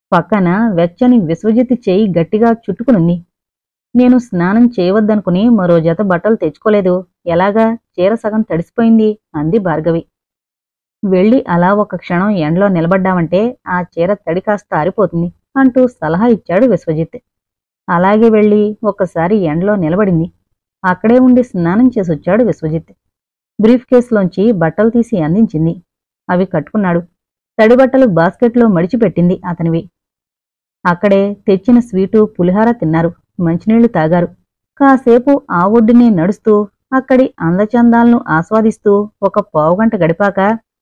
పక్కన వెచ్చని విశ్వజిత్ చేయి గట్టిగా చుట్టుకునుంది నేను స్నానం చేయవద్దనుకుని మరో జత బట్టలు తెచ్చుకోలేదు ఎలాగా చీర సగం తడిసిపోయింది అంది భార్గవి వెళ్ళి అలా ఒక క్షణం ఎండలో నిలబడ్డామంటే ఆ చీర తడి కాస్త ఆరిపోతుంది అంటూ సలహా ఇచ్చాడు విశ్వజిత్ అలాగే వెళ్ళి ఒక్కసారి ఎండలో నిలబడింది అక్కడే ఉండి స్నానం చేసొచ్చాడు విశ్వజిత్ బ్రీఫ్ కేసులోంచి బట్టలు తీసి అందించింది అవి కట్టుకున్నాడు తడి బట్టలు బాస్కెట్లో మడిచిపెట్టింది అతనివి అక్కడే తెచ్చిన స్వీటు పులిహార తిన్నారు మంచినీళ్లు తాగారు కాసేపు ఆ ఒడ్డునే నడుస్తూ అక్కడి అందచందాలను ఆస్వాదిస్తూ ఒక పావుగంట గడిపాక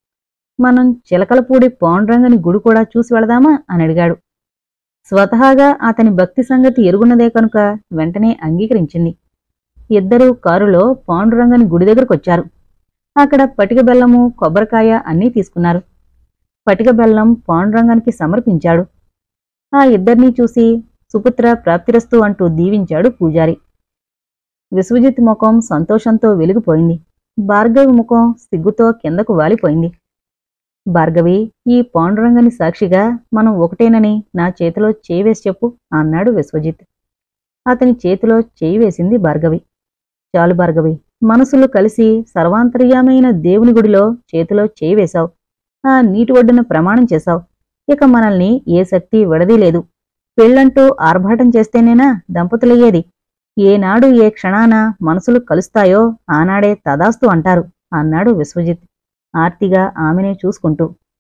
మనం చిలకలపూడి పౌండ్రంగని గుడి కూడా చూసి వెళదామా అని అడిగాడు స్వతహాగా అతని భక్తి సంగతి ఎరుగున్నదే కనుక వెంటనే అంగీకరించింది ఇద్దరూ కారులో పాండురంగని గుడి దగ్గరకొచ్చారు అక్కడ పటిక బెల్లము కొబ్బరికాయ అన్నీ తీసుకున్నారు పటిక బెల్లం పాండురంగానికి సమర్పించాడు ఆ ఇద్దరినీ చూసి సుపుత్ర ప్రాప్తిరస్తు అంటూ దీవించాడు పూజారి విశ్వజిత్ ముఖం సంతోషంతో వెలిగిపోయింది భార్గవి ముఖం సిగ్గుతో కిందకు వాలిపోయింది భార్గవి ఈ పాండురంగని సాక్షిగా మనం ఒకటేనని నా చేతిలో చేయి వేసి చెప్పు అన్నాడు విశ్వజిత్ అతని చేతిలో చేయి వేసింది భార్గవి చాలు భార్గవి మనసులు కలిసి సర్వాంతర్యామైన దేవుని గుడిలో చేతిలో చేయి వేశావు ఆ నీటి ఒడ్డున ప్రమాణం చేశావు ఇక మనల్ని ఏ శక్తి విడదీలేదు పెళ్ళంటూ ఆర్భాటం చేస్తేనేనా దంపతులయ్యేది ఏనాడు ఏ క్షణాన మనసులు కలుస్తాయో ఆనాడే తదాస్తు అంటారు అన్నాడు విశ్వజిత్ ఆర్తిగా ఆమెనే చూసుకుంటూ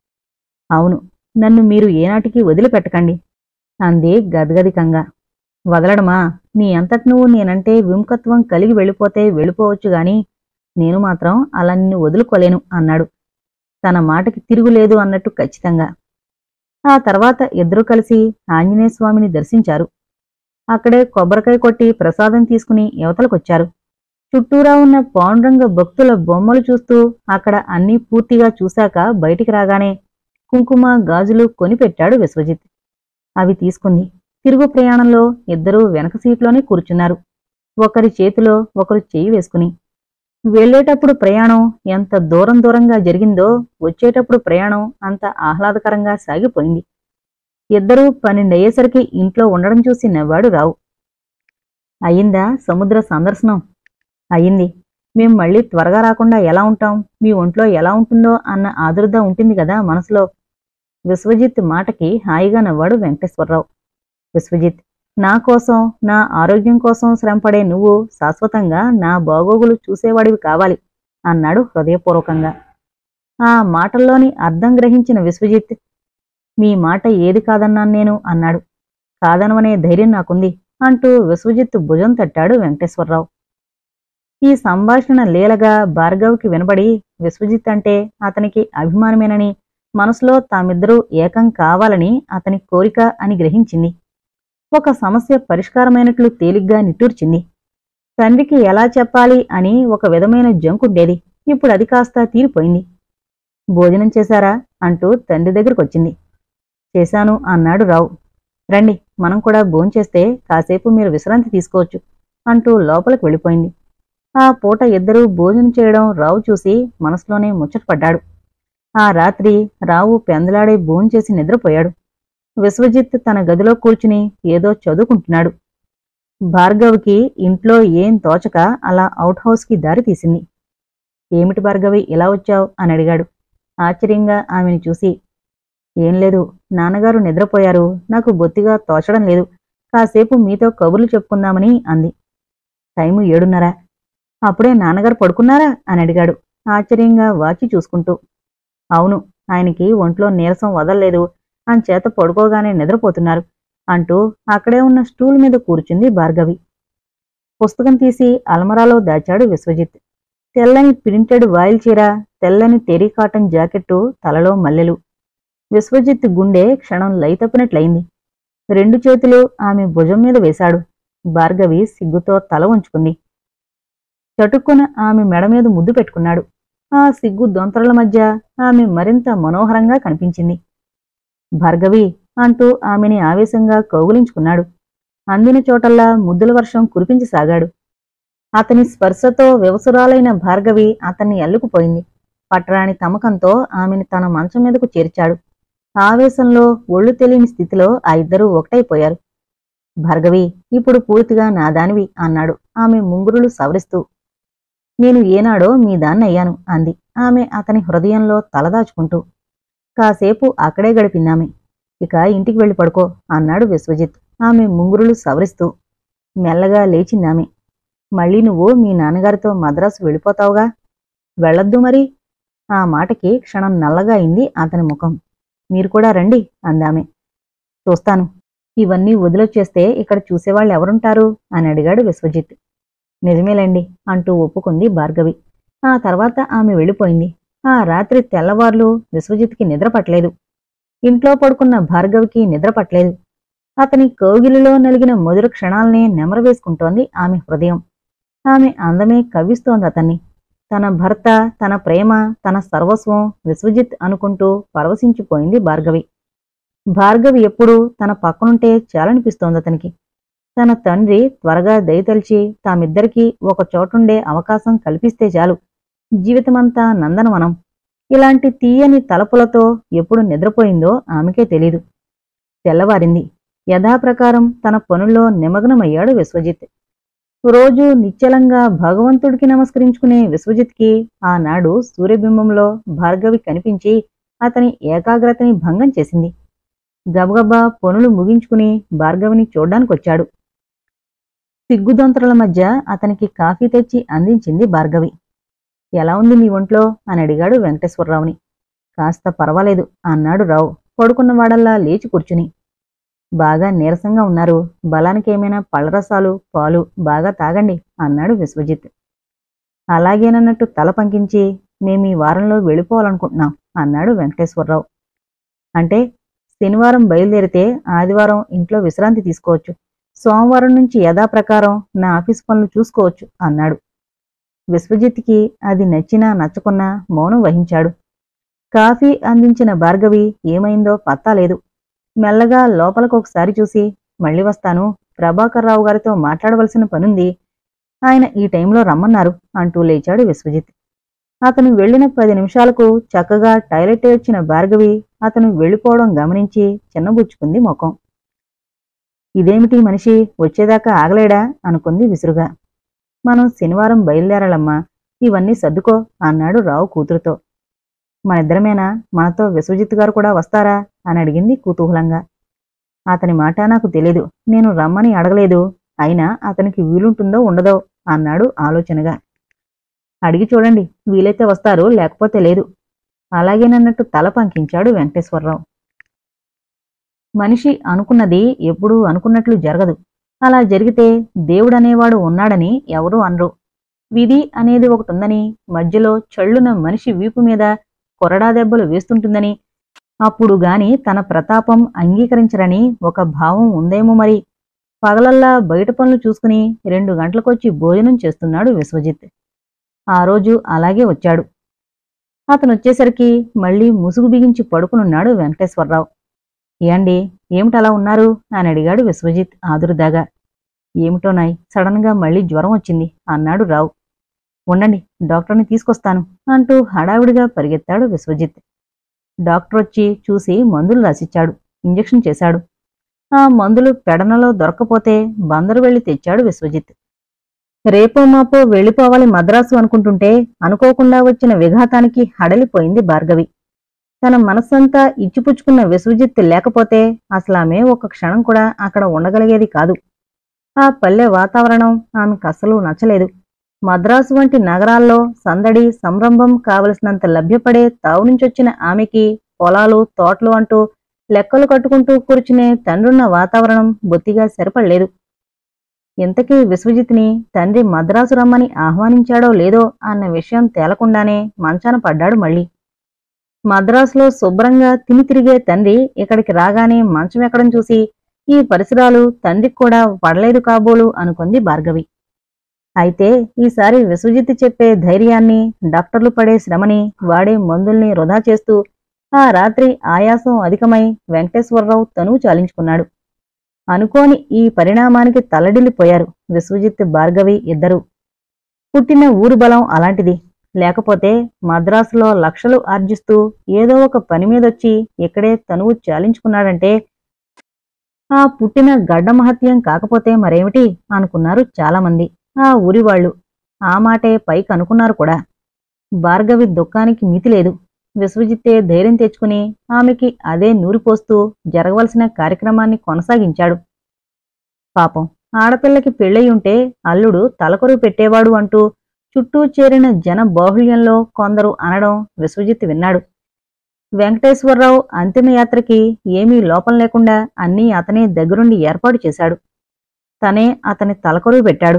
అవును నన్ను మీరు ఏనాటికి వదిలిపెట్టకండి అంది గద్గదికంగా వదలడమా నీ అంతటి నువ్వు నేనంటే విముఖత్వం కలిగి వెళ్ళిపోతే వెళ్ళిపోవచ్చు గాని నేను మాత్రం అలా నిన్ను వదులుకోలేను అన్నాడు తన మాటకి తిరుగులేదు అన్నట్టు ఖచ్చితంగా ఆ తర్వాత ఇద్దరూ కలిసి ఆంజనేయ స్వామిని దర్శించారు అక్కడే కొబ్బరికాయ కొట్టి ప్రసాదం తీసుకుని యువతలకొచ్చారు చుట్టూరా ఉన్న పాండురంగ భక్తుల బొమ్మలు చూస్తూ అక్కడ అన్నీ పూర్తిగా చూశాక బయటికి రాగానే కుంకుమ గాజులు కొనిపెట్టాడు విశ్వజిత్ అవి తీసుకుంది తిరుగు ప్రయాణంలో ఇద్దరూ వెనక సీట్లోనే కూర్చున్నారు ఒకరి చేతిలో ఒకరు చేయి వేసుకుని వెళ్ళేటప్పుడు ప్రయాణం ఎంత దూరం దూరంగా జరిగిందో వచ్చేటప్పుడు ప్రయాణం అంత ఆహ్లాదకరంగా సాగిపోయింది ఇద్దరూ పన్నెండయ్యేసరికి ఇంట్లో ఉండడం చూసి నవ్వాడు రావు అయిందా సముద్ర సందర్శనం అయింది మేం మళ్ళీ త్వరగా రాకుండా ఎలా ఉంటాం మీ ఒంట్లో ఎలా ఉంటుందో అన్న ఆదుర్ద ఉంటుంది కదా మనసులో విశ్వజిత్ మాటకి హాయిగా నవ్వాడు వెంకటేశ్వరరావు విశ్వజిత్ నా కోసం నా ఆరోగ్యం కోసం శ్రమపడే నువ్వు శాశ్వతంగా నా బాగోగులు చూసేవాడివి కావాలి అన్నాడు హృదయపూర్వకంగా ఆ మాటల్లోని అర్థం గ్రహించిన విశ్వజిత్ మీ మాట ఏది కాదన్నాను నేను అన్నాడు కాదనవనే ధైర్యం నాకుంది అంటూ విశ్వజిత్ భుజం తట్టాడు వెంకటేశ్వరరావు ఈ సంభాషణ లీలగా భార్గవ్కి వినబడి విశ్వజిత్ అంటే అతనికి అభిమానమేనని మనసులో తామిద్దరూ ఏకం కావాలని అతని కోరిక అని గ్రహించింది ఒక సమస్య పరిష్కారమైనట్లు తేలిగ్గా నిట్టూర్చింది తండ్రికి ఎలా చెప్పాలి అని ఒక విధమైన జంకుండేది ఇప్పుడు అది కాస్త తీరిపోయింది భోజనం చేశారా అంటూ తండ్రి దగ్గరకొచ్చింది చేశాను అన్నాడు రావు రండి మనం కూడా భోంచేస్తే కాసేపు మీరు విశ్రాంతి తీసుకోవచ్చు అంటూ లోపలికి వెళ్ళిపోయింది ఆ పూట ఇద్దరూ భోజనం చేయడం రావు చూసి మనసులోనే ముచ్చటపడ్డాడు ఆ రాత్రి రావు పెందలాడే భోంచేసి నిద్రపోయాడు విశ్వజిత్ తన గదిలో కూర్చుని ఏదో చదువుకుంటున్నాడు భార్గవికి ఇంట్లో ఏం తోచక అలా అవుట్ హౌస్కి దారి తీసింది ఏమిటి భార్గవి ఇలా వచ్చావు అని అడిగాడు ఆశ్చర్యంగా ఆమెను చూసి ఏం లేదు నాన్నగారు నిద్రపోయారు నాకు బొత్తిగా తోచడం లేదు కాసేపు మీతో కబుర్లు చెప్పుకుందామని అంది టైము ఏడున్నరా అప్పుడే నాన్నగారు పడుకున్నారా అని అడిగాడు ఆశ్చర్యంగా వాచి చూసుకుంటూ అవును ఆయనకి ఒంట్లో నీరసం వదల్లేదు చేత పడుకోగానే నిద్రపోతున్నారు అంటూ అక్కడే ఉన్న స్టూల్ మీద కూర్చుంది భార్గవి పుస్తకం తీసి అల్మరాలో దాచాడు విశ్వజిత్ తెల్లని ప్రింటెడ్ వాయిల్ చీర తెల్లని టెరీ కాటన్ జాకెట్టు తలలో మల్లెలు విశ్వజిత్ గుండె క్షణం లైతప్పినట్లయింది రెండు చేతులు ఆమె భుజం మీద వేశాడు భార్గవి సిగ్గుతో తల ఉంచుకుంది చటుక్కున ఆమె మెడ మీద ముద్దు పెట్టుకున్నాడు ఆ సిగ్గు దొంతరల మధ్య ఆమె మరింత మనోహరంగా కనిపించింది భార్గవి అంటూ ఆమెని ఆవేశంగా కౌగులించుకున్నాడు అందిన చోటల్లా ముద్దుల వర్షం కురిపించసాగాడు అతని స్పర్శతో వ్యవసురాలైన భార్గవి అతన్ని అల్లుకుపోయింది పట్టరాని తమకంతో ఆమెను తన మంచం మీదకు చేర్చాడు ఆవేశంలో ఒళ్ళు తెలియని స్థితిలో ఆ ఇద్దరూ ఒకటైపోయారు భార్గవి ఇప్పుడు పూర్తిగా నాదానివి అన్నాడు ఆమె ముంగురులు సవరిస్తూ నేను ఏనాడో మీ దాన్నయ్యాను అంది ఆమె అతని హృదయంలో తలదాచుకుంటూ కాసేపు అక్కడే గడిపిందామె ఇక ఇంటికి వెళ్ళి పడుకో అన్నాడు విశ్వజిత్ ఆమె ముంగురులు సవరిస్తూ మెల్లగా లేచిందామె మళ్ళీ నువ్వు మీ నాన్నగారితో మద్రాసు వెళ్ళిపోతావుగా వెళ్ళొద్దు మరి ఆ మాటకి క్షణం నల్లగా అయింది అతని ముఖం మీరు కూడా రండి అందామె చూస్తాను ఇవన్నీ వదిలొచ్చేస్తే ఇక్కడ చూసేవాళ్ళు ఎవరుంటారు అని అడిగాడు విశ్వజిత్ నిజమేలండి అంటూ ఒప్పుకుంది భార్గవి ఆ తర్వాత ఆమె వెళ్ళిపోయింది ఆ రాత్రి తెల్లవార్లు విశ్వజిత్కి నిద్ర పట్టలేదు ఇంట్లో పడుకున్న భార్గవికి నిద్ర పట్టలేదు అతని కౌగిలిలో నలిగిన మధుర క్షణాల్ని నెమరవేసుకుంటోంది ఆమె హృదయం ఆమె అందమే కవ్విస్తోంది అతన్ని తన భర్త తన ప్రేమ తన సర్వస్వం విశ్వజిత్ అనుకుంటూ పరవశించిపోయింది భార్గవి భార్గవి ఎప్పుడూ తన పక్కనుంటే చాలనిపిస్తోంది అతనికి తన తండ్రి త్వరగా దయతలిచి తామిద్దరికీ ఒక చోటుండే అవకాశం కల్పిస్తే చాలు జీవితమంతా నందనవనం ఇలాంటి తీయని తలపులతో ఎప్పుడు నిద్రపోయిందో ఆమెకే తెలీదు తెల్లవారింది యథాప్రకారం తన పనుల్లో నిమగ్నమయ్యాడు విశ్వజిత్ రోజు నిశ్చలంగా భగవంతుడికి నమస్కరించుకునే విశ్వజిత్కి ఆనాడు సూర్యబింబంలో భార్గవి కనిపించి అతని ఏకాగ్రతని భంగం చేసింది గబగబా పనులు ముగించుకుని భార్గవిని చూడ్డానికొచ్చాడు సిగ్గుదొంతరల మధ్య అతనికి కాఫీ తెచ్చి అందించింది భార్గవి ఎలా ఉంది మీ ఒంట్లో అని అడిగాడు వెంకటేశ్వరరావుని కాస్త పర్వాలేదు అన్నాడు రావు పడుకున్న వాడల్లా లేచి కూర్చుని బాగా నీరసంగా ఉన్నారు బలానికి ఏమైనా పళ్ళరసాలు పాలు బాగా తాగండి అన్నాడు విశ్వజిత్ అలాగేనన్నట్టు తల పంకించి మేం ఈ వారంలో వెళ్ళిపోవాలనుకుంటున్నాం అన్నాడు వెంకటేశ్వరరావు అంటే శనివారం బయలుదేరితే ఆదివారం ఇంట్లో విశ్రాంతి తీసుకోవచ్చు సోమవారం నుంచి యథాప్రకారం నా ఆఫీస్ పనులు చూసుకోవచ్చు అన్నాడు విశ్వజిత్కి అది నచ్చినా నచ్చకున్నా మౌనం వహించాడు కాఫీ అందించిన భార్గవి ఏమైందో పత్తాలేదు మెల్లగా లోపలకు ఒకసారి చూసి మళ్ళీ వస్తాను ప్రభాకర్ రావు గారితో మాట్లాడవలసిన పనుంది ఆయన ఈ టైంలో రమ్మన్నారు అంటూ లేచాడు విశ్వజిత్ అతను వెళ్ళిన పది నిమిషాలకు చక్కగా టాయిలెట్ వచ్చిన భార్గవి అతను వెళ్ళిపోవడం గమనించి చిన్నబుచ్చుకుంది ముఖం ఇదేమిటి మనిషి వచ్చేదాకా ఆగలేడా అనుకుంది విసురుగా మనం శనివారం బయలుదేరాలమ్మా ఇవన్నీ సర్దుకో అన్నాడు రావు కూతురుతో మనిద్దరమేనా మనతో విశ్వజిత్ గారు కూడా వస్తారా అని అడిగింది కుతూహలంగా అతని మాట నాకు తెలీదు నేను రమ్మని అడగలేదు అయినా అతనికి వీలుంటుందో ఉండదో అన్నాడు ఆలోచనగా అడిగి చూడండి వీలైతే వస్తారు లేకపోతే లేదు అలాగేనన్నట్టు తల పంకించాడు వెంకటేశ్వరరావు మనిషి అనుకున్నది ఎప్పుడూ అనుకున్నట్లు జరగదు అలా జరిగితే దేవుడనేవాడు ఉన్నాడని ఎవరూ అనరు విధి అనేది ఒకటుందని మధ్యలో చళ్ళున మనిషి వీపు మీద కొరడా దెబ్బలు వేస్తుంటుందని అప్పుడు గాని తన ప్రతాపం అంగీకరించరని ఒక భావం ఉందేమో మరి పగలల్లా బయట పనులు చూసుకుని రెండు గంటలకొచ్చి భోజనం చేస్తున్నాడు విశ్వజిత్ ఆ రోజు అలాగే వచ్చాడు అతను వచ్చేసరికి మళ్ళీ ముసుగు బిగించి పడుకునున్నాడు వెంకటేశ్వరరావు ఏండి ఏమిటలా ఉన్నారు అని అడిగాడు విశ్వజిత్ ఆదురుదాగా ఏమిటోనాయ్ సడన్ గా మళ్ళీ జ్వరం వచ్చింది అన్నాడు రావు ఉండండి డాక్టర్ని తీసుకొస్తాను అంటూ హడావిడిగా పరిగెత్తాడు విశ్వజిత్ డాక్టర్ వచ్చి చూసి మందులు రాసిచ్చాడు ఇంజెక్షన్ చేశాడు ఆ మందులు పెడనలో దొరకపోతే బందరు వెళ్లి తెచ్చాడు విశ్వజిత్ రేపో మాపో వెళ్ళిపోవాలి మద్రాసు అనుకుంటుంటే అనుకోకుండా వచ్చిన విఘాతానికి హడలిపోయింది భార్గవి తన మనస్సంతా ఇచ్చిపుచ్చుకున్న విశ్వజిత్ లేకపోతే అసలామె ఒక క్షణం కూడా అక్కడ ఉండగలిగేది కాదు ఆ పల్లె వాతావరణం ఆమెకు అసలు నచ్చలేదు మద్రాసు వంటి నగరాల్లో సందడి సంరంభం కావలసినంత లభ్యపడే తావు నుంచొచ్చిన ఆమెకి పొలాలు తోటలు అంటూ లెక్కలు కట్టుకుంటూ కూర్చునే తండ్రున్న వాతావరణం బొత్తిగా సరిపడలేదు ఇంతకీ విశ్వజిత్ని తండ్రి మద్రాసు రమ్మని ఆహ్వానించాడో లేదో అన్న విషయం తేలకుండానే మంచాన పడ్డాడు మళ్ళీ మద్రాసులో శుభ్రంగా తిని తిరిగే తండ్రి ఇక్కడికి రాగానే మంచం ఎక్కడం చూసి ఈ పరిసరాలు తండ్రికి కూడా పడలేదు కాబోలు అనుకుంది భార్గవి అయితే ఈసారి విశ్వజిత్ చెప్పే ధైర్యాన్ని డాక్టర్లు పడే శ్రమని వాడే మందుల్ని వృధా చేస్తూ ఆ రాత్రి ఆయాసం అధికమై వెంకటేశ్వరరావు తనువు చాలించుకున్నాడు అనుకోని ఈ పరిణామానికి తల్లడిల్లిపోయారు విశ్వజిత్ భార్గవి ఇద్దరు పుట్టిన ఊరు బలం అలాంటిది లేకపోతే మద్రాసులో లక్షలు ఆర్జిస్తూ ఏదో ఒక పని మీదొచ్చి ఇక్కడే తనువు చాలించుకున్నాడంటే ఆ పుట్టిన గడ్డ మహత్యం కాకపోతే మరేమిటి అనుకున్నారు చాలామంది ఆ ఊరి వాళ్ళు ఆ మాటే పైకి అనుకున్నారు కూడా భార్గవి దుఃఖానికి మితి లేదు విశ్వజిత్తే ధైర్యం తెచ్చుకుని ఆమెకి అదే నూరిపోస్తూ జరగవలసిన కార్యక్రమాన్ని కొనసాగించాడు పాపం ఆడపిల్లకి పెళ్ళయి ఉంటే అల్లుడు తలకొరువు పెట్టేవాడు అంటూ చుట్టూ చేరిన జన బాహుళ్యంలో కొందరు అనడం విశ్వజిత్ విన్నాడు వెంకటేశ్వరరావు అంతిమయాత్రకి ఏమీ లోపం లేకుండా అన్నీ అతనే దగ్గరుండి ఏర్పాటు చేశాడు తనే అతని తలకొరువు పెట్టాడు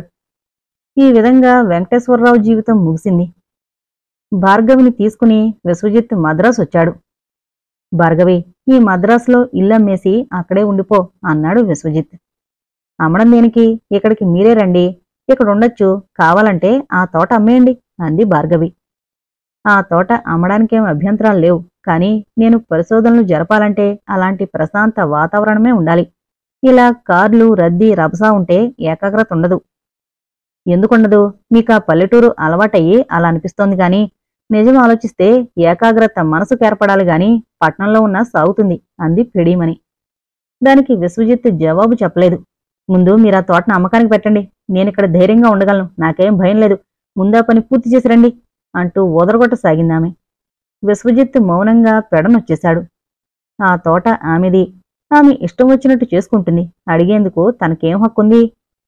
ఈ విధంగా వెంకటేశ్వరరావు జీవితం ముగిసింది భార్గవిని తీసుకుని విశ్వజిత్ మద్రాసు వచ్చాడు భార్గవి ఈ మద్రాసులో ఇల్లమ్మేసి అక్కడే ఉండిపో అన్నాడు విశ్వజిత్ అమ్మడం దేనికి ఇక్కడికి మీరే రండి ఇక్కడ ఉండొచ్చు కావాలంటే ఆ తోట అమ్మేయండి అంది భార్గవి ఆ తోట అమ్మడానికేం అభ్యంతరాలు లేవు కానీ నేను పరిశోధనలు జరపాలంటే అలాంటి ప్రశాంత వాతావరణమే ఉండాలి ఇలా కార్లు రద్దీ రభసా ఉంటే ఏకాగ్రత ఉండదు ఎందుకుండదు మీకు ఆ పల్లెటూరు అలవాటయ్యి అలా అనిపిస్తోంది గాని నిజం ఆలోచిస్తే ఏకాగ్రత మనసుకు ఏర్పడాలి గాని పట్నంలో ఉన్న సాగుతుంది అంది పెడీమని దానికి విశ్వజిత్ జవాబు చెప్పలేదు ముందు మీరు ఆ తోటను అమ్మకానికి పెట్టండి నేనిక్కడ ధైర్యంగా ఉండగలను నాకేం భయం లేదు ముందా పని పూర్తి చేసి రండి అంటూ ఓదరగొట్టసాగిందామె విశ్వజిత్ మౌనంగా పెడనొచ్చేశాడు ఆ తోట ఆమెది ఆమె ఇష్టం వచ్చినట్టు చేసుకుంటుంది అడిగేందుకు తనకేం హక్కుంది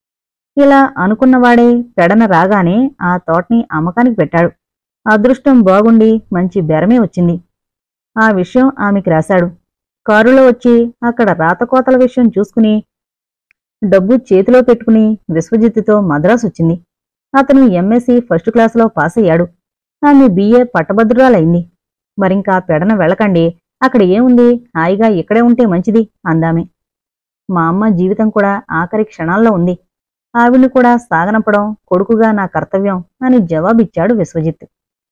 ఇలా అనుకున్నవాడే పెడన రాగానే ఆ తోటని అమ్మకానికి పెట్టాడు అదృష్టం బాగుండి మంచి బెరమే వచ్చింది ఆ విషయం ఆమెకి రాశాడు కారులో వచ్చి అక్కడ రాతకోతల విషయం చూసుకుని డబ్బు చేతిలో పెట్టుకుని విశ్వజిత్తుతో మద్రాసు వచ్చింది అతను ఎంఎస్సి ఫస్ట్ క్లాసులో పాస్ అయ్యాడు ఆమె బిఏ పట్టభద్రురాలైంది మరింకా పెడన వెళ్ళకండి అక్కడ ఏముంది హాయిగా ఇక్కడే ఉంటే మంచిది అందామె మా అమ్మ జీవితం కూడా ఆఖరి క్షణాల్లో ఉంది ఆవిడ్ని కూడా సాగనంపడం కొడుకుగా నా కర్తవ్యం అని జవాబిచ్చాడు విశ్వజిత్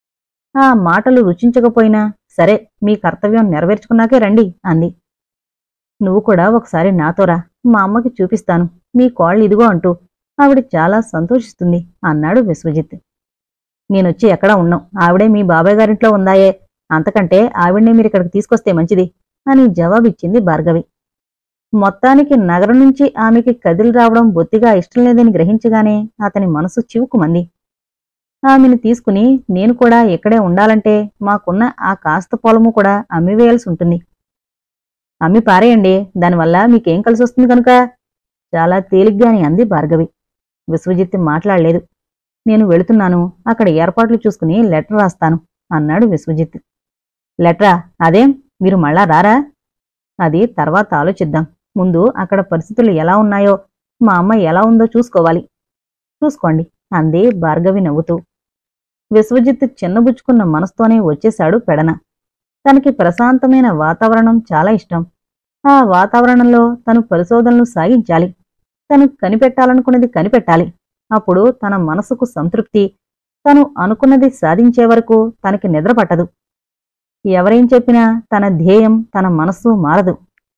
ఆ మాటలు రుచించకపోయినా సరే మీ కర్తవ్యం నెరవేర్చుకున్నాకే రండి అంది నువ్వు కూడా ఒకసారి నాతోరా మా అమ్మకి చూపిస్తాను మీ కోళ్ళు ఇదిగో అంటూ ఆవిడ చాలా సంతోషిస్తుంది అన్నాడు విశ్వజిత్ నేనొచ్చి ఎక్కడా ఉన్నాం ఆవిడే మీ బాబాయ్ గారింట్లో ఉందాయే అంతకంటే ఆవిడ్నే మీరు ఇక్కడికి తీసుకొస్తే మంచిది అని జవాబిచ్చింది భార్గవి మొత్తానికి నగరం నుంచి ఆమెకి కదిలి రావడం బొత్తిగా ఇష్టం లేదని గ్రహించగానే అతని మనసు చివుకుమంది ఆమెను తీసుకుని నేను కూడా ఇక్కడే ఉండాలంటే మాకున్న ఆ కాస్త పొలము కూడా అమ్మివేయాల్సి ఉంటుంది అమ్మి పారేయండి దానివల్ల మీకేం కలిసి వస్తుంది కనుక చాలా తేలిగ్గాని అంది భార్గవి విశ్వజిత్ మాట్లాడలేదు నేను వెళుతున్నాను అక్కడ ఏర్పాట్లు చూసుకుని లెటర్ రాస్తాను అన్నాడు విశ్వజిత్ లెటరా అదేం మీరు మళ్ళా రారా అది తర్వాత ఆలోచిద్దాం ముందు అక్కడ పరిస్థితులు ఎలా ఉన్నాయో మా అమ్మ ఎలా ఉందో చూసుకోవాలి చూసుకోండి అంది భార్గవి నవ్వుతూ విశ్వజిత్ చిన్నబుచ్చుకున్న మనసుతోనే వచ్చేశాడు పెడన తనకి ప్రశాంతమైన వాతావరణం చాలా ఇష్టం ఆ వాతావరణంలో తను పరిశోధనలు సాగించాలి తను కనిపెట్టాలనుకున్నది కనిపెట్టాలి అప్పుడు తన మనసుకు సంతృప్తి తను అనుకున్నది సాధించే వరకు తనకి నిద్ర పట్టదు ఎవరేం చెప్పినా తన ధ్యేయం తన మనస్సు మారదు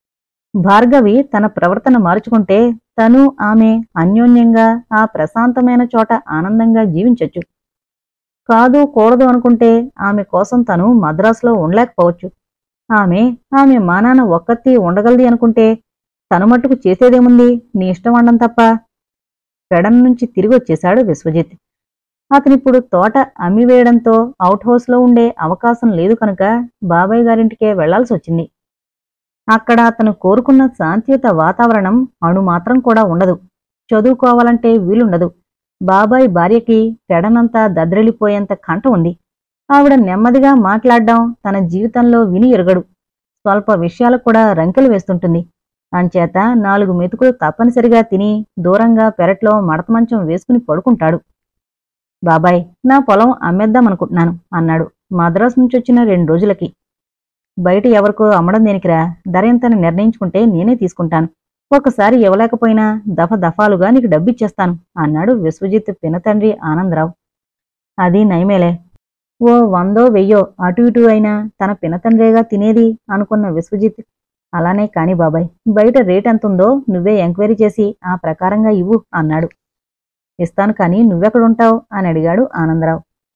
భార్గవి తన ప్రవర్తన మార్చుకుంటే తను ఆమె అన్యోన్యంగా ఆ ప్రశాంతమైన చోట ఆనందంగా జీవించొచ్చు కాదు కూడదు అనుకుంటే ఆమె కోసం తను మద్రాసులో ఉండలేకపోవచ్చు ఆమె ఆమె మానాన ఒక్కత్తి ఉండగలది అనుకుంటే తను మట్టుకు చేసేదేముంది నీ ఇష్టం అండం తప్ప పెడన్ నుంచి తిరిగి వచ్చేశాడు విశ్వజిత్ అతనిప్పుడు తోట అమ్మివేయడంతో అవుట్ హౌస్లో ఉండే అవకాశం లేదు కనుక బాబాయ్ గారింటికే వెళ్లాల్సి వచ్చింది అక్కడ అతను కోరుకున్న శాంతియుత వాతావరణం అణు మాత్రం కూడా ఉండదు చదువుకోవాలంటే వీలుండదు బాబాయ్ భార్యకి పెడనంతా దద్రెలిపోయేంత కంట ఉంది ఆవిడ నెమ్మదిగా మాట్లాడడం తన జీవితంలో విని ఎరగడు స్వల్ప విషయాలకు కూడా రంకెలు వేస్తుంటుంది అంచేత నాలుగు మెతుకులు తప్పనిసరిగా తిని దూరంగా పెరట్లో మడతమంచం వేసుకుని పడుకుంటాడు బాబాయ్ నా పొలం అమ్మేద్దామనుకుంటున్నాను అన్నాడు మద్రాసు నుంచి వచ్చిన రెండు రోజులకి బయట ఎవరికో అమ్మడం దేనికిరా ధర ఎంతని నిర్ణయించుకుంటే నేనే తీసుకుంటాను ఒకసారి ఇవ్వలేకపోయినా దఫ దఫాలుగా నీకు డబ్బిచ్చేస్తాను అన్నాడు విశ్వజిత్ పినతండ్రి ఆనందరావు అది నయమేలే ఓ వందో వెయ్యో అటు ఇటు అయినా తన పినతండ్రేగా తినేది అనుకున్న విశ్వజిత్ అలానే కాని బాబాయ్ బయట రేట్ ఎంతుందో నువ్వే ఎంక్వైరీ చేసి ఆ ప్రకారంగా ఇవ్వు అన్నాడు ఇస్తాను కానీ నువ్వెక్కడుంటావు అని అడిగాడు ఆనందరావు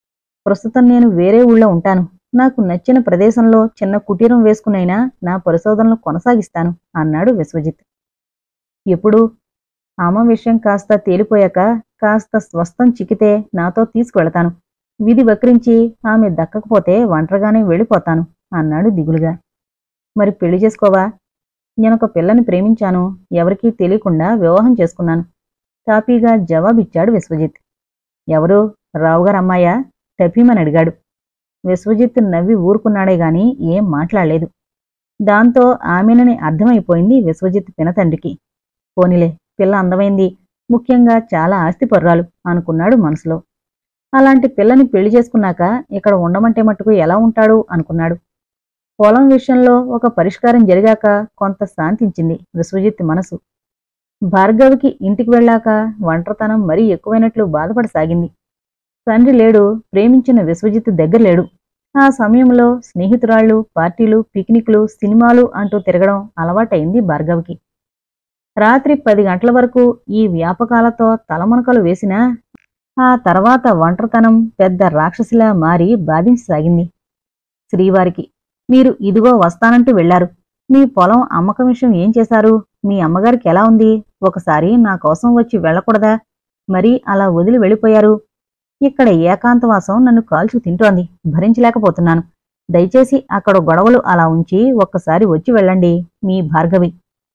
ప్రస్తుతం నేను వేరే ఊళ్ళో ఉంటాను నాకు నచ్చిన ప్రదేశంలో చిన్న కుటీరం వేసుకునైనా నా పరిశోధనలు కొనసాగిస్తాను అన్నాడు విశ్వజిత్ ఎప్పుడు అమ్మ విషయం కాస్త తేలిపోయాక కాస్త స్వస్థం చిక్కితే నాతో తీసుకువెళతాను విధి వక్రించి ఆమె దక్కకపోతే ఒంటరిగానే వెళ్ళిపోతాను అన్నాడు దిగులుగా మరి పెళ్లి చేసుకోవా నేనొక పిల్లని ప్రేమించాను ఎవరికీ తెలియకుండా వివాహం చేసుకున్నాను తాపీగా జవాబిచ్చాడు విశ్వజిత్ ఎవరు రావుగారు అమ్మాయా టఫీమని అడిగాడు విశ్వజిత్ నవ్వి ఊరుకున్నాడే గాని ఏం మాట్లాడలేదు దాంతో ఆమెనని అర్థమైపోయింది విశ్వజిత్ పినతండ్రికి పోనిలే పిల్ల అందమైంది ముఖ్యంగా చాలా ఆస్తిపర్రాలు అనుకున్నాడు మనసులో అలాంటి పిల్లని పెళ్లి చేసుకున్నాక ఇక్కడ ఉండమంటే మట్టుకు ఎలా ఉంటాడు అనుకున్నాడు పొలం విషయంలో ఒక పరిష్కారం జరిగాక కొంత శాంతించింది విశ్వజిత్ మనసు భార్గవికి ఇంటికి వెళ్ళాక ఒంటరితనం మరీ ఎక్కువైనట్లు బాధపడసాగింది తండ్రి లేడు ప్రేమించిన విశ్వజిత్ దగ్గర లేడు ఆ సమయంలో స్నేహితురాళ్ళు పార్టీలు పిక్నిక్లు సినిమాలు అంటూ తిరగడం అలవాటైంది భార్గవికి రాత్రి పది గంటల వరకు ఈ వ్యాపకాలతో తలమునకలు వేసినా ఆ తర్వాత ఒంటరితనం పెద్ద రాక్షసిలా మారి బాధించసాగింది శ్రీవారికి మీరు ఇదిగో వస్తానంటూ వెళ్లారు మీ పొలం అమ్మకం విషయం ఏం చేశారు మీ అమ్మగారికి ఎలా ఉంది ఒకసారి నా కోసం వచ్చి వెళ్ళకూడదా మరి అలా వదిలి వెళ్ళిపోయారు ఇక్కడ ఏకాంతవాసం నన్ను కాల్చు తింటోంది భరించలేకపోతున్నాను దయచేసి అక్కడ గొడవలు అలా ఉంచి ఒక్కసారి వచ్చి వెళ్ళండి మీ భార్గవి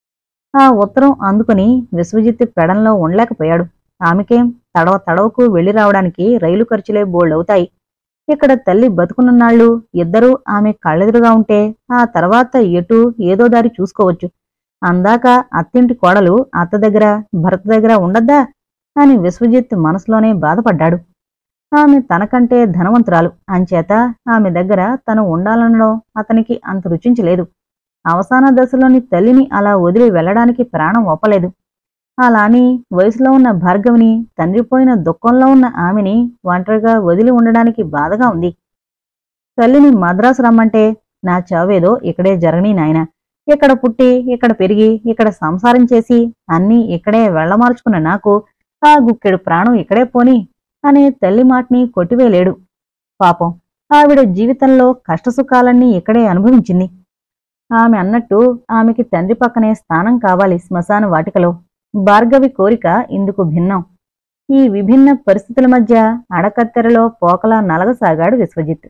ఆ ఉత్తరం అందుకుని విశ్వజిత్ పెడంలో ఉండలేకపోయాడు ఆమెకేం తడవ తడవకు వెళ్లి రావడానికి రైలు ఖర్చులే బోల్డవుతాయి ఇక్కడ తల్లి బతుకునున్నాళ్ళు ఇద్దరూ ఆమె కళ్ళెదురుగా ఉంటే ఆ తర్వాత ఎటు ఏదో దారి చూసుకోవచ్చు అందాక అత్తింటి కోడలు అత్త దగ్గర భర్త దగ్గర ఉండద్దా అని విశ్వజిత్ మనసులోనే బాధపడ్డాడు ఆమె తనకంటే ధనవంతురాలు అంచేత ఆమె దగ్గర తను ఉండాలనడం అతనికి అంత రుచించలేదు అవసాన దశలోని తల్లిని అలా వదిలి వెళ్ళడానికి ప్రాణం ఒప్పలేదు అలాని వయసులో ఉన్న భార్గవిని తండ్రిపోయిన దుఃఖంలో ఉన్న ఆమెని ఒంటరిగా వదిలి ఉండడానికి బాధగా ఉంది తల్లిని మద్రాసు రమ్మంటే నా చావేదో ఇక్కడే జరగని నాయన ఇక్కడ పుట్టి ఇక్కడ పెరిగి ఇక్కడ సంసారం చేసి అన్నీ ఇక్కడే వెళ్ళమార్చుకున్న నాకు ఆ గుక్కెడు ప్రాణం ఇక్కడే పోని అనే తల్లి మాటని కొట్టివేలేడు పాపం ఆవిడ జీవితంలో కష్టసుఖాలన్నీ ఇక్కడే అనుభవించింది ఆమె అన్నట్టు ఆమెకి తండ్రి పక్కనే స్థానం కావాలి శ్మశాన వాటికలో భార్గవి కోరిక ఇందుకు భిన్నం ఈ విభిన్న పరిస్థితుల మధ్య అడకత్తెరలో పోకలా నలగసాగాడు విశ్వజిత్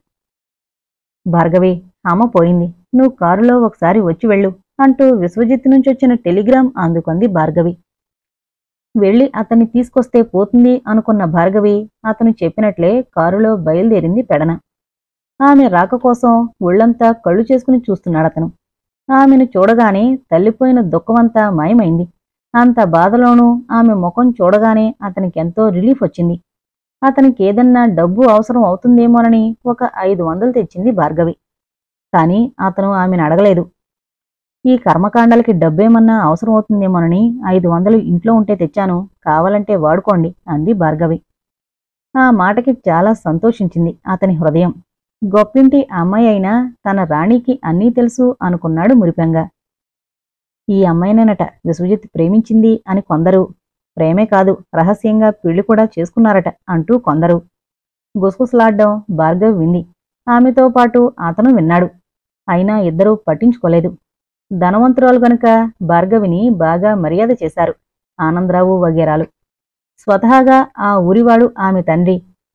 భార్గవి అమ్మ పోయింది నువ్వు కారులో ఒకసారి వచ్చి వెళ్ళు అంటూ విశ్వజిత్ నుంచి వచ్చిన టెలిగ్రామ్ అందుకుంది భార్గవి వెళ్ళి అతన్ని తీసుకొస్తే పోతుంది అనుకున్న భార్గవి అతను చెప్పినట్లే కారులో బయలుదేరింది పెడన ఆమె రాక కోసం ఒళ్ళంతా కళ్ళు చేసుకుని చూస్తున్నాడతను ఆమెను చూడగానే తల్లిపోయిన దుఃఖమంతా మాయమైంది అంత బాధలోనూ ఆమె ముఖం చూడగానే అతనికెంతో రిలీఫ్ వచ్చింది అతనికి ఏదన్నా డబ్బు అవసరం అవుతుందేమోనని ఒక ఐదు వందలు తెచ్చింది భార్గవి కాని అతను ఆమెను అడగలేదు ఈ కర్మకాండాలకి డబ్బేమన్నా అవసరం అవుతుందేమోనని ఐదు వందలు ఇంట్లో ఉంటే తెచ్చాను కావాలంటే వాడుకోండి అంది భార్గవి ఆ మాటకి చాలా సంతోషించింది అతని హృదయం గొప్పింటి అమ్మాయి అయినా తన రాణికి అన్నీ తెలుసు అనుకున్నాడు మురిపెంగా ఈ అమ్మాయినేనట విశ్వజిత్ ప్రేమించింది అని కొందరు ప్రేమే కాదు రహస్యంగా పెళ్లి కూడా చేసుకున్నారట అంటూ కొందరు గుసగుసలాడ్డం భార్గవ్ వింది ఆమెతో పాటు అతను విన్నాడు అయినా ఇద్దరూ పట్టించుకోలేదు ధనవంతురాలు గనుక భార్గవిని బాగా మర్యాద చేశారు ఆనందరావు వగేరాలు స్వతహాగా ఆ ఊరివాడు ఆమె తండ్రి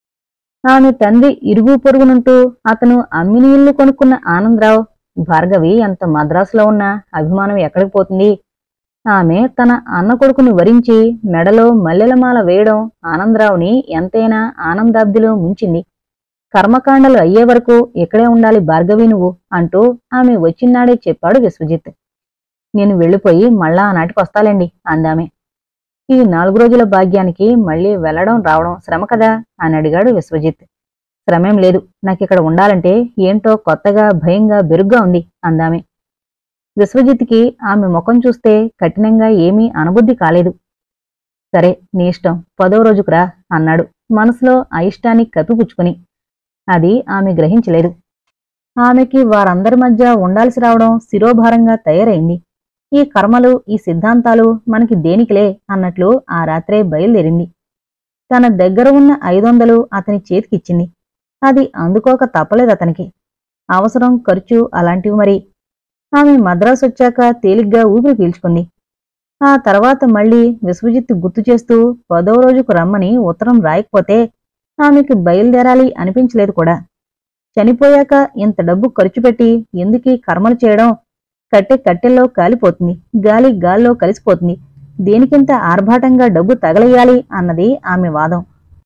ఆమె తండ్రి ఇరుగు పొరుగునుంటూ అతను అమ్మిని ఇల్లు కొనుక్కున్న ఆనందరావు భార్గవి అంత మద్రాసులో ఉన్న అభిమానం ఎక్కడికి పోతుంది ఆమె తన అన్న కొడుకుని వరించి మెడలో మల్లెలమాల వేయడం ఆనందరావుని ఎంతైనా ఆనందాబ్దిలో ముంచింది కర్మకాండలు అయ్యే వరకు ఇక్కడే ఉండాలి భార్గవి నువ్వు అంటూ ఆమె వచ్చినాడే చెప్పాడు విశ్వజిత్ నేను వెళ్ళిపోయి మళ్ళా ఆనాటికి వస్తాలేండి అందామె ఈ నాలుగు రోజుల భాగ్యానికి మళ్ళీ వెళ్లడం రావడం శ్రమ కదా అని అడిగాడు విశ్వజిత్ శ్రమేం లేదు నాకిక్కడ ఉండాలంటే ఏంటో కొత్తగా భయంగా బెరుగ్గా ఉంది అందామె విశ్వజిత్కి ఆమె ముఖం చూస్తే కఠినంగా ఏమీ అనబుద్ధి కాలేదు సరే నీ ఇష్టం పదో రోజుకురా అన్నాడు మనసులో అయిష్టాన్ని కప్పిపుచ్చుకుని అది ఆమె గ్రహించలేదు ఆమెకి వారందరి మధ్య ఉండాల్సి రావడం శిరోభారంగా తయారైంది ఈ కర్మలు ఈ సిద్ధాంతాలు మనకి దేనికిలే అన్నట్లు ఆ రాత్రే బయలుదేరింది తన దగ్గర ఉన్న ఐదొందలు అతని చేతికిచ్చింది అది అందుకోక తప్పలేదు అతనికి అవసరం ఖర్చు అలాంటివి మరి ఆమె మద్రాసు వచ్చాక తేలిగ్గా ఊపిరి పీల్చుకుంది ఆ తర్వాత మళ్ళీ విశ్వజిత్ గుర్తు చేస్తూ పదో రోజుకు రమ్మని ఉత్తరం రాయకపోతే ఆమెకి బయలుదేరాలి అనిపించలేదు కూడా చనిపోయాక ఇంత డబ్బు ఖర్చు పెట్టి ఎందుకీ కర్మలు చేయడం కట్టె కట్టెల్లో కాలిపోతుంది గాలి గాల్లో కలిసిపోతుంది దేనికింత ఆర్భాటంగా డబ్బు తగలయ్యాలి అన్నది ఆమె వాదం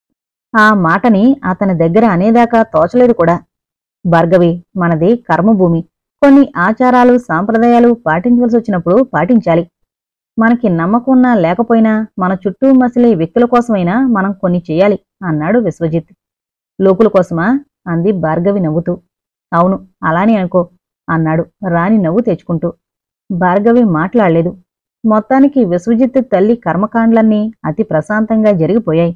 ఆ మాటని అతని దగ్గర అనేదాకా తోచలేదు కూడా భార్గవి మనది కర్మభూమి కొన్ని ఆచారాలు సాంప్రదాయాలు పాటించవలసి వచ్చినప్పుడు పాటించాలి మనకి నమ్మకం ఉన్నా లేకపోయినా మన చుట్టూ మసిలే వ్యక్తుల కోసమైనా మనం కొన్ని చేయాలి అన్నాడు విశ్వజిత్ లోకుల కోసమా అంది భార్గవి నవ్వుతూ అవును అలానే అనుకో అన్నాడు రాణి నవ్వు తెచ్చుకుంటూ భార్గవి మాట్లాడలేదు మొత్తానికి విశ్వజిత్ తల్లి కర్మకాండ్లన్నీ అతి ప్రశాంతంగా జరిగిపోయాయి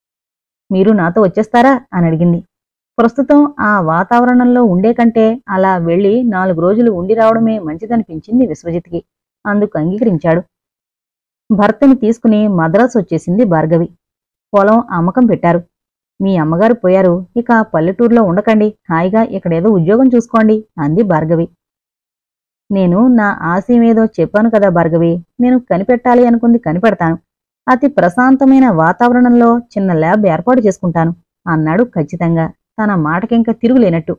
మీరు నాతో వచ్చేస్తారా అని అడిగింది ప్రస్తుతం ఆ వాతావరణంలో ఉండే కంటే అలా వెళ్లి నాలుగు రోజులు ఉండి రావడమే మంచిదనిపించింది విశ్వజిత్కి అందుకు అంగీకరించాడు భర్తని తీసుకుని మద్రాసు వచ్చేసింది భార్గవి పొలం అమ్మకం పెట్టారు మీ అమ్మగారు పోయారు ఇక పల్లెటూరులో ఉండకండి హాయిగా ఇక్కడేదో ఉద్యోగం చూసుకోండి అంది భార్గవి నేను నా ఆశయమేదో చెప్పాను కదా భార్గవి నేను కనిపెట్టాలి అనుకుంది కనిపెడతాను అతి ప్రశాంతమైన వాతావరణంలో చిన్న ల్యాబ్ ఏర్పాటు చేసుకుంటాను అన్నాడు ఖచ్చితంగా తన మాటకింక తిరుగులేనట్టు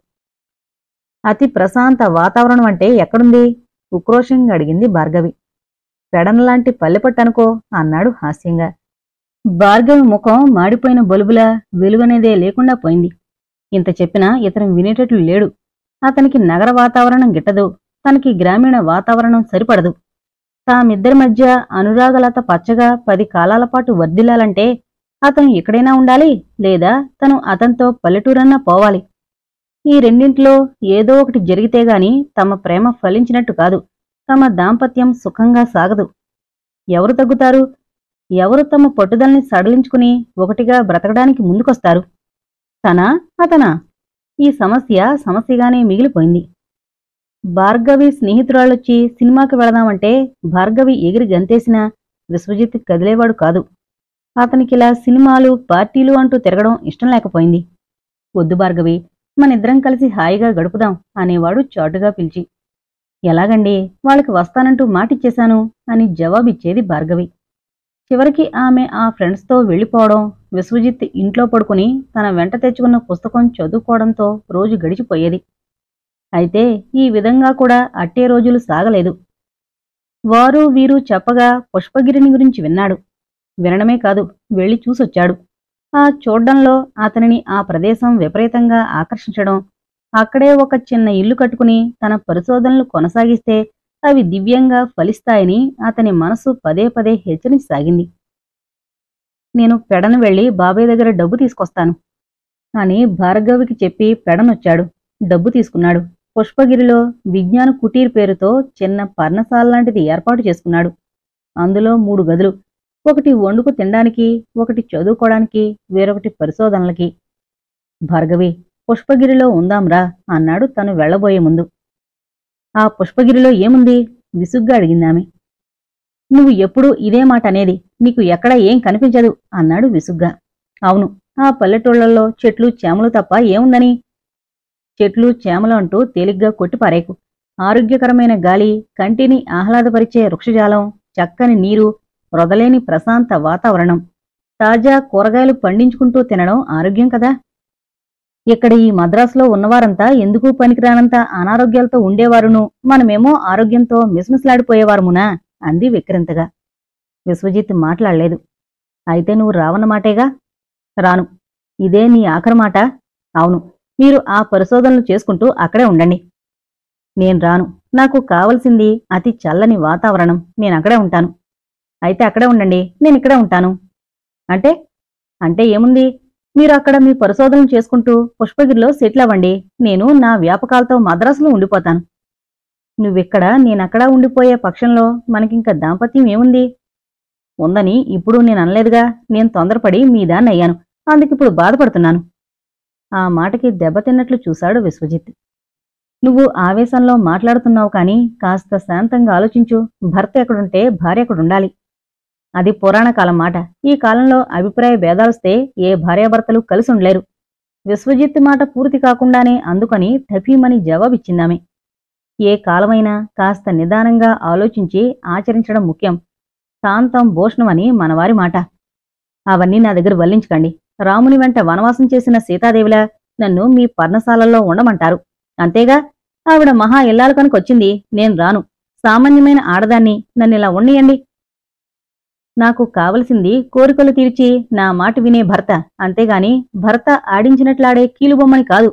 అతి ప్రశాంత వాతావరణం అంటే ఎక్కడుంది ఉక్రోషంగా అడిగింది భార్గవి పెడనలాంటి పల్లెపట్టనుకో అన్నాడు హాస్యంగా భార్గవి ముఖం మాడిపోయిన బలుబులా వెలుగనేదే లేకుండా పోయింది ఇంత చెప్పినా ఇతను వినేటట్లు లేడు అతనికి నగర వాతావరణం గిట్టదు తనకి గ్రామీణ వాతావరణం సరిపడదు తామిద్దరి మధ్య అనురాగలత పచ్చగా పది కాలాల పాటు వర్ధిల్లాలంటే అతను ఇక్కడైనా ఉండాలి లేదా తను అతనితో పల్లెటూరన్నా పోవాలి ఈ రెండింటిలో ఏదో ఒకటి జరిగితే గాని తమ ప్రేమ ఫలించినట్టు కాదు తమ దాంపత్యం సుఖంగా సాగదు ఎవరు తగ్గుతారు ఎవరు తమ పట్టుదలని సడలించుకుని ఒకటిగా బ్రతకడానికి ముందుకొస్తారు తనా అతనా ఈ సమస్య సమస్యగానే మిగిలిపోయింది భార్గవి స్నేహితురాళ్ళొచ్చి సినిమాకి వెళదామంటే భార్గవి ఎగిరి గంతేసినా విశ్వజిత్ కదిలేవాడు కాదు అతనికిలా సినిమాలు పార్టీలు అంటూ తిరగడం ఇష్టం లేకపోయింది వద్దు భార్గవి మనిద్దరం కలిసి హాయిగా గడుపుదాం అనేవాడు చాటుగా పిలిచి ఎలాగండి వాళ్ళకి వస్తానంటూ మాటిచ్చేశాను అని జవాబిచ్చేది భార్గవి చివరికి ఆమె ఆ ఫ్రెండ్స్తో వెళ్ళిపోవడం విశ్వజిత్ ఇంట్లో పడుకుని తన వెంట తెచ్చుకున్న పుస్తకం చదువుకోవడంతో రోజు గడిచిపోయేది అయితే ఈ విధంగా కూడా అట్టే రోజులు సాగలేదు వారు వీరు చెప్పగా పుష్పగిరిని గురించి విన్నాడు వినడమే కాదు వెళ్ళి చూసొచ్చాడు ఆ చూడ్డంలో అతనిని ఆ ప్రదేశం విపరీతంగా ఆకర్షించడం అక్కడే ఒక చిన్న ఇల్లు కట్టుకుని తన పరిశోధనలు కొనసాగిస్తే అవి దివ్యంగా ఫలిస్తాయని అతని మనసు పదే పదే హెచ్చరించసాగింది నేను పెడను వెళ్ళి బాబాయ్ దగ్గర డబ్బు తీసుకొస్తాను అని భార్గవికి చెప్పి పెడనొచ్చాడు డబ్బు తీసుకున్నాడు పుష్పగిరిలో విజ్ఞాన కుటీర్ పేరుతో చిన్న పర్ణశాల లాంటిది ఏర్పాటు చేసుకున్నాడు అందులో మూడు గదులు ఒకటి వండుకు తినడానికి ఒకటి చదువుకోవడానికి వేరొకటి పరిశోధనలకి భార్గవి పుష్పగిరిలో ఉందాంరా అన్నాడు తను వెళ్ళబోయే ముందు ఆ పుష్పగిరిలో ఏముంది విసుగ్గా అడిగిందామె నువ్వు ఎప్పుడూ ఇదే మాట అనేది నీకు ఎక్కడా ఏం కనిపించదు అన్నాడు విసుగ్గా అవును ఆ పల్లెటూళ్లలో చెట్లు చేమలు తప్ప ఏముందని చెట్లు చేమలు అంటూ తేలిగ్గా కొట్టిపారేకు ఆరోగ్యకరమైన గాలి కంటిని ఆహ్లాదపరిచే వృక్షజాలం చక్కని నీరు రొదలేని ప్రశాంత వాతావరణం తాజా కూరగాయలు పండించుకుంటూ తినడం ఆరోగ్యం కదా ఇక్కడ ఈ మద్రాసులో ఉన్నవారంతా ఎందుకు పనికిరానంత అనారోగ్యాలతో ఉండేవారును మనమేమో ఆరోగ్యంతో మిస్మిస్లాడిపోయేవారమునా అంది విక్రింతగా విశ్వజిత్ మాట్లాడలేదు అయితే నువ్వు రావన్నమాటేగా రాను ఇదే నీ ఆఖరి మాట అవును మీరు ఆ పరిశోధనలు చేసుకుంటూ అక్కడే ఉండండి నేను రాను నాకు కావలసింది అతి చల్లని వాతావరణం నేను అక్కడే ఉంటాను అయితే అక్కడే ఉండండి నేను ఇక్కడే ఉంటాను అంటే అంటే ఏముంది మీరు అక్కడ మీ పరిశోధనలు చేసుకుంటూ పుష్పగిరిలో సెటిల్ అవ్వండి నేను నా వ్యాపకాలతో మద్రాసులో ఉండిపోతాను నువ్విక్కడ నేనక్కడా ఉండిపోయే పక్షంలో మనకింక దాంపత్యం ఏముంది ఉందని ఇప్పుడు నేను అనలేదుగా నేను తొందరపడి మీ దాన్ని అయ్యాను అందుకిప్పుడు బాధపడుతున్నాను ఆ మాటకి దెబ్బతిన్నట్లు చూశాడు విశ్వజిత్ నువ్వు ఆవేశంలో మాట్లాడుతున్నావు కానీ కాస్త శాంతంగా ఆలోచించు భర్త ఎక్కడుంటే భార్య ఎక్కడుండాలి అది పురాణ కాలం మాట ఈ కాలంలో అభిప్రాయ భేదాలొస్తే ఏ భార్యాభర్తలు కలిసి ఉండలేరు విశ్వజిత్ మాట పూర్తి కాకుండానే అందుకని థపీమని జవాబిచ్చిందామె ఏ కాలమైనా కాస్త నిదానంగా ఆలోచించి ఆచరించడం ముఖ్యం శాంతం భూషణమని మనవారి మాట అవన్నీ నా దగ్గర వల్లించకండి రాముని వెంట వనవాసం చేసిన సీతాదేవిలా నన్ను మీ పర్ణశాలల్లో ఉండమంటారు అంతేగా ఆవిడ మహా ఇల్లాలు కనుకొచ్చింది నేను రాను సామాన్యమైన ఆడదాన్ని నన్నిలా ఉన్నియండి నాకు కావలసింది కోరికలు తీర్చి నా మాట వినే భర్త అంతేగాని భర్త ఆడించినట్లాడే కీలుబొమ్మని కాదు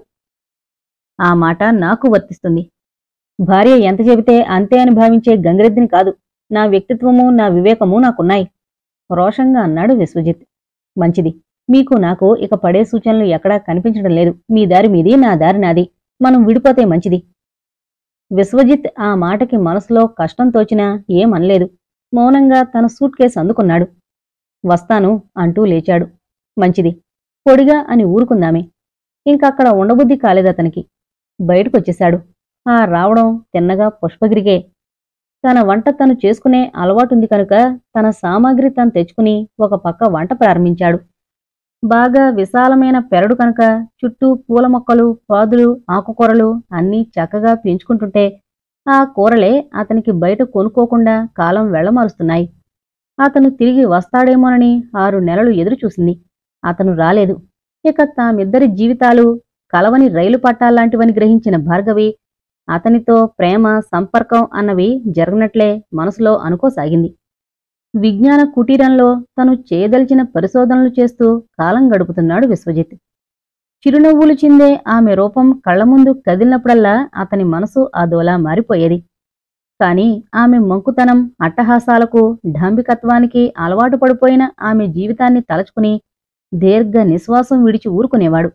ఆ మాట నాకు వర్తిస్తుంది భార్య ఎంత చెబితే అంతే అని భావించే గంగిరెద్దిని కాదు నా వ్యక్తిత్వము నా వివేకము నాకున్నాయి రోషంగా అన్నాడు విశ్వజిత్ మంచిది మీకు నాకు ఇక పడే సూచనలు ఎక్కడా కనిపించడం లేదు మీ దారి మీది నా దారి నాది మనం విడిపోతే మంచిది విశ్వజిత్ ఆ మాటకి మనసులో కష్టం తోచినా ఏమనలేదు మౌనంగా తన సూట్ కేసు అందుకున్నాడు వస్తాను అంటూ లేచాడు మంచిది పొడిగా అని ఊరుకుందామే ఇంకక్కడ ఉండబుద్ధి కాలేదతనికి బయటకొచ్చేశాడు ఆ రావడం తిన్నగా పుష్పగిరిగే తన వంట తను చేసుకునే అలవాటుంది కనుక తన సామాగ్రి తను తెచ్చుకుని ఒక పక్క వంట ప్రారంభించాడు బాగా విశాలమైన పెరడు కనుక చుట్టూ పూల మొక్కలు పాదులు ఆకుకూరలు అన్నీ చక్కగా పెంచుకుంటుంటే ఆ కూరలే అతనికి బయట కొనుక్కోకుండా కాలం వెళ్లమారుస్తున్నాయి అతను తిరిగి వస్తాడేమోనని ఆరు నెలలు ఎదురు చూసింది అతను రాలేదు ఇక తామిద్దరి జీవితాలు కలవని రైలు పట్టాల్లాంటివని గ్రహించిన భార్గవి అతనితో ప్రేమ సంపర్కం అన్నవి జరగనట్లే మనసులో అనుకోసాగింది విజ్ఞాన కుటీరంలో తను చేయదలిచిన పరిశోధనలు చేస్తూ కాలం గడుపుతున్నాడు విశ్వజిత్ చిరునవ్వులు చిందే ఆమె రూపం కళ్ల ముందు కదిలినప్పుడల్లా అతని మనసు అదోలా మారిపోయేది కాని ఆమె మంకుతనం అట్టహాసాలకు ఢాంబికత్వానికి అలవాటు పడిపోయిన ఆమె జీవితాన్ని తలచుకుని దీర్ఘ నిశ్వాసం విడిచి ఊరుకునేవాడు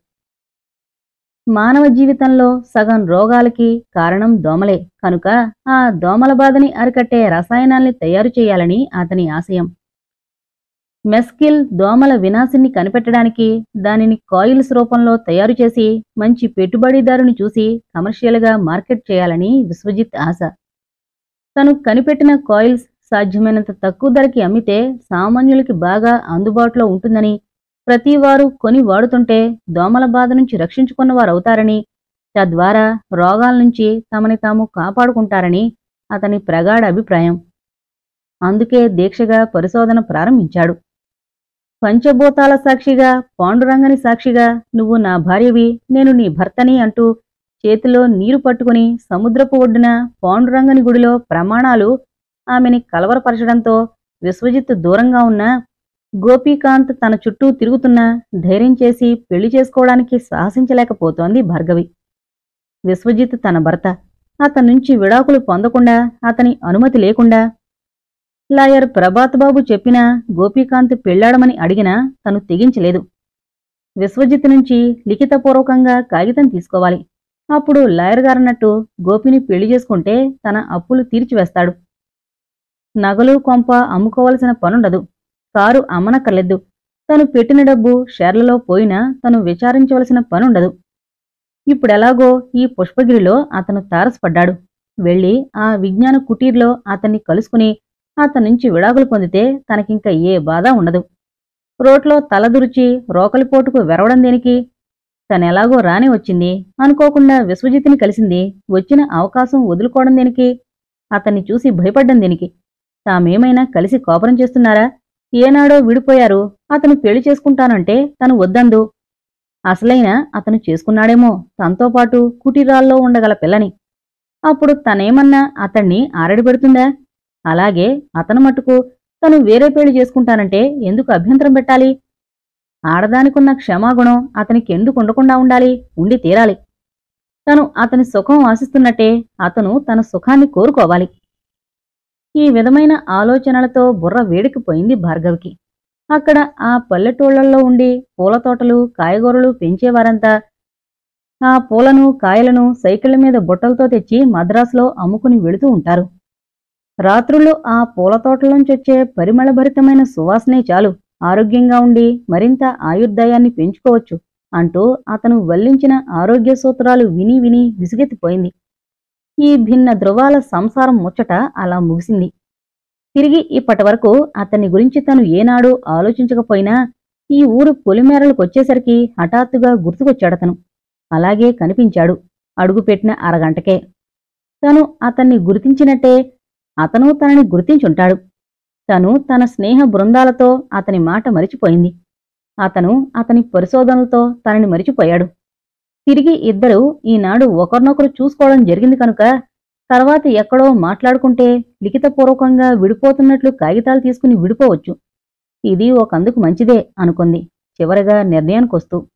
మానవ జీవితంలో సగం రోగాలకి కారణం దోమలే కనుక ఆ దోమల బాధని అరికట్టే రసాయనాల్ని తయారు చేయాలని అతని ఆశయం మెస్కిల్ దోమల వినాశిని కనిపెట్టడానికి దానిని కాయిల్స్ రూపంలో తయారు చేసి మంచి పెట్టుబడిదారుని చూసి కమర్షియల్గా మార్కెట్ చేయాలని విశ్వజిత్ ఆశ తను కనిపెట్టిన కాయిల్స్ సాధ్యమైనంత తక్కువ ధరకి అమ్మితే సామాన్యులకి బాగా అందుబాటులో ఉంటుందని ప్రతివారు కొని వాడుతుంటే దోమల బాధ నుంచి రక్షించుకున్నవారవుతారని తద్వారా రోగాల నుంచి తమని తాము కాపాడుకుంటారని అతని ప్రగాఢ అభిప్రాయం అందుకే దీక్షగా పరిశోధన ప్రారంభించాడు పంచభూతాల సాక్షిగా పాండురంగని సాక్షిగా నువ్వు నా భార్యవి నేను నీ భర్తని అంటూ చేతిలో నీరు పట్టుకుని సముద్రపు ఒడ్డున పాండురంగని గుడిలో ప్రమాణాలు ఆమెని కలవరపరచడంతో విశ్వజిత్ దూరంగా ఉన్న గోపీకాంత్ తన చుట్టూ తిరుగుతున్నా ధైర్యం చేసి పెళ్లి చేసుకోవడానికి సాహసించలేకపోతోంది భార్గవి విశ్వజిత్ తన భర్త అతని నుంచి విడాకులు పొందకుండా అతని అనుమతి లేకుండా లాయర్ ప్రభాత్ బాబు చెప్పినా గోపీకాంత్ పెళ్లాడమని అడిగినా తను తెగించలేదు విశ్వజిత్ నుంచి లిఖితపూర్వకంగా కాగితం తీసుకోవాలి అప్పుడు లాయర్ గారన్నట్టు గోపిని పెళ్లి చేసుకుంటే తన అప్పులు తీర్చివేస్తాడు నగలు కొంప అమ్ముకోవలసిన పనుండదు కారు అమ్మనక్కర్లేదు తను పెట్టిన డబ్బు షేర్లలో పోయినా తను విచారించవలసిన పనుండదు ఇప్పుడెలాగో ఈ పుష్పగిరిలో అతను తారసపడ్డాడు వెళ్ళి ఆ విజ్ఞాన కుటీర్లో అతన్ని కలుసుకుని అతని నుంచి విడాకులు పొందితే తనకింక ఏ బాధ ఉండదు రోట్లో తలదురిచి రోకలిపోటుకు వెరవడం దేనికి తనెలాగో రాని వచ్చింది అనుకోకుండా విశ్వజిత్ని కలిసింది వచ్చిన అవకాశం వదులుకోవడం దేనికి అతన్ని చూసి భయపడ్డం దేనికి తామేమైనా కలిసి కోపరం చేస్తున్నారా ఏనాడో విడిపోయారు అతను పెళ్లి చేసుకుంటానంటే తను వద్దందు అసలైన అతను చేసుకున్నాడేమో తనతో పాటు కుటీరాల్లో ఉండగల పిల్లని అప్పుడు తనేమన్నా అతన్ని ఆరడిపెడుతుందా అలాగే అతను మటుకు తను వేరే పెళ్లి చేసుకుంటానంటే ఎందుకు అభ్యంతరం పెట్టాలి ఆడదానికున్న క్షమాగుణం అతనికి ఎందుకు ఉండకుండా ఉండాలి ఉండి తీరాలి తను అతని సుఖం ఆశిస్తున్నట్టే అతను తన సుఖాన్ని కోరుకోవాలి ఈ విధమైన ఆలోచనలతో బుర్ర వేడికిపోయింది భార్గవికి అక్కడ ఆ పల్లెటూళ్లలో ఉండి పూల తోటలు కాయగూరలు పెంచేవారంతా ఆ పూలను కాయలను సైకిళ్ల మీద బుట్టలతో తెచ్చి మద్రాసులో అమ్ముకుని వెళుతూ ఉంటారు రాత్రుళ్ళు ఆ పూల తోటలోంచొచ్చే పరిమళభరితమైన సువాసనే చాలు ఆరోగ్యంగా ఉండి మరింత ఆయుర్దాయాన్ని పెంచుకోవచ్చు అంటూ అతను వల్లించిన ఆరోగ్య సూత్రాలు విని విని విసుగెత్తిపోయింది ఈ భిన్న ధృవాల సంసారం ముచ్చట అలా ముగిసింది తిరిగి ఇప్పటి వరకు అతని గురించి తను ఏనాడు ఆలోచించకపోయినా ఈ ఊరు పొలిమేరలకొచ్చేసరికి హఠాత్తుగా గుర్తుకొచ్చాడతను అలాగే కనిపించాడు అడుగుపెట్టిన అరగంటకే తను అతన్ని గుర్తించినట్టే అతను తనని గుర్తించుంటాడు తను తన స్నేహ బృందాలతో అతని మాట మరిచిపోయింది అతను అతని పరిశోధనలతో తనని మరిచిపోయాడు తిరిగి ఇద్దరు ఈనాడు ఒకరినొకరు చూసుకోవడం జరిగింది కనుక తర్వాత ఎక్కడో మాట్లాడుకుంటే లిఖితపూర్వకంగా విడిపోతున్నట్లు కాగితాలు తీసుకుని విడిపోవచ్చు ఇది ఒకందుకు మంచిదే అనుకుంది చివరగా నిర్ణయానికొస్తూ